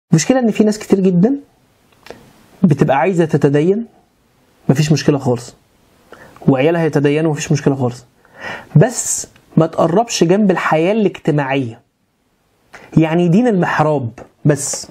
المشكله ان في ناس كتير جدا بتبقى عايزه تتدين مفيش مشكله خالص وعيالها يتدينوا مفيش مشكله خالص بس ما تقربش جنب الحياه الاجتماعيه يعني دين المحراب بس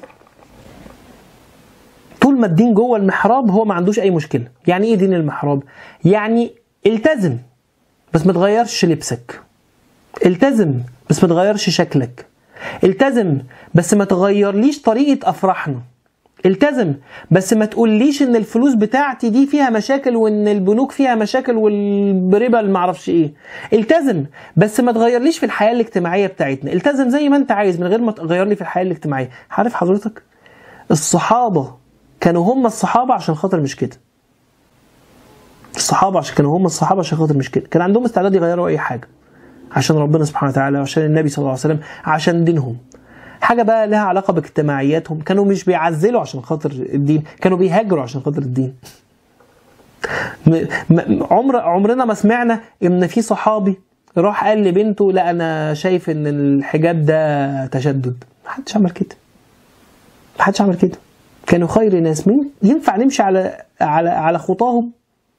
طول ما الدين جوه المحراب هو ما عندوش اي مشكله يعني ايه دين المحراب يعني التزم بس ما تغيرش لبسك التزم بس ما تغيرش شكلك التزم بس ما تغيرليش طريقه افراحنا التزم بس ما تقوليش ان الفلوس بتاعتي دي فيها مشاكل وان البنوك فيها مشاكل والربا اللي معرفش ايه التزم بس ما تغيرليش في الحياه الاجتماعيه بتاعتنا التزم زي ما انت عايز من غير ما تغيرني في الحياه الاجتماعيه عارف حضرتك الصحابه كانوا هم الصحابه عشان خاطر مش كده الصحابه عشان كانوا هم الصحابه عشان خاطر مش كده كان عندهم استعداد يغيروا اي حاجه عشان ربنا سبحانه وتعالى وعشان النبي صلى الله عليه وسلم عشان دينهم حاجه بقى لها علاقه باجتماعياتهم كانوا مش بيعزلوا عشان خاطر الدين كانوا بيهاجروا عشان خاطر الدين م- م- عمر عمرنا ما سمعنا ان في صحابي راح قال لبنته لا انا شايف ان الحجاب ده تشدد ما حدش عمل كده ما حدش عمل كده كانوا خير ناس مين ينفع نمشي على على على خطاهم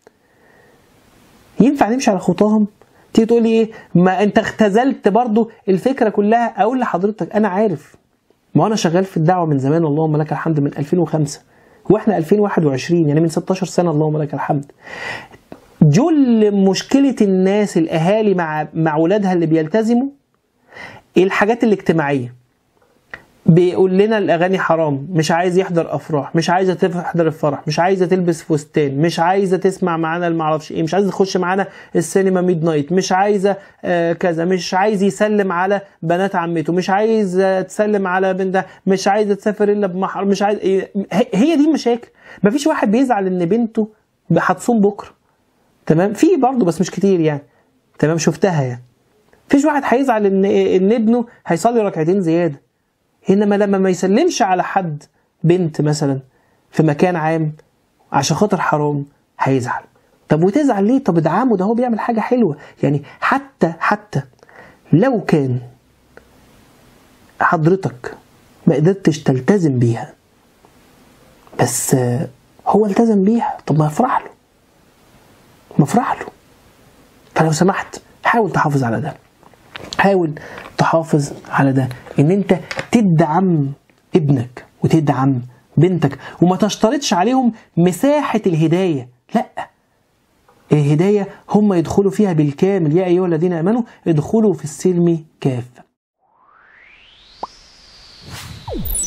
ينفع نمشي على خطاهم تيجي تقول لي ايه ما انت اختزلت برضو الفكره كلها اقول لحضرتك انا عارف ما انا شغال في الدعوه من زمان اللهم لك الحمد من 2005 واحنا 2021 يعني من 16 سنه اللهم لك الحمد جل مشكله الناس الاهالي مع مع اولادها اللي بيلتزموا الحاجات الاجتماعيه بيقول لنا الاغاني حرام مش عايز يحضر افراح مش عايزه تحضر الفرح مش عايزه تلبس فستان مش عايزه تسمع معانا المعرفش ايه مش عايزه تخش معانا السينما ميد نايت مش عايزه آه كذا مش عايز يسلم على بنات عمته مش عايز آه تسلم على بنت مش عايزه تسافر الا بمحرم مش عايز إيه هي دي المشاكل مفيش واحد بيزعل ان بنته هتصوم بكره تمام في برضه بس مش كتير يعني تمام شفتها يعني مفيش واحد هيزعل ان ان ابنه هيصلي ركعتين زياده انما لما ما يسلمش على حد بنت مثلا في مكان عام عشان خاطر حرام هيزعل طب وتزعل ليه طب ادعمه ده هو بيعمل حاجه حلوه يعني حتى حتى لو كان حضرتك ما قدرتش تلتزم بيها بس هو التزم بيها طب ما افرح له ما افرح له فلو سمحت حاول تحافظ على ده حاول تحافظ على ده ان انت تدعم ابنك وتدعم بنتك وما تشترطش عليهم مساحة الهداية لا الهداية هم يدخلوا فيها بالكامل يا أيها الذين آمنوا ادخلوا في السلم كافة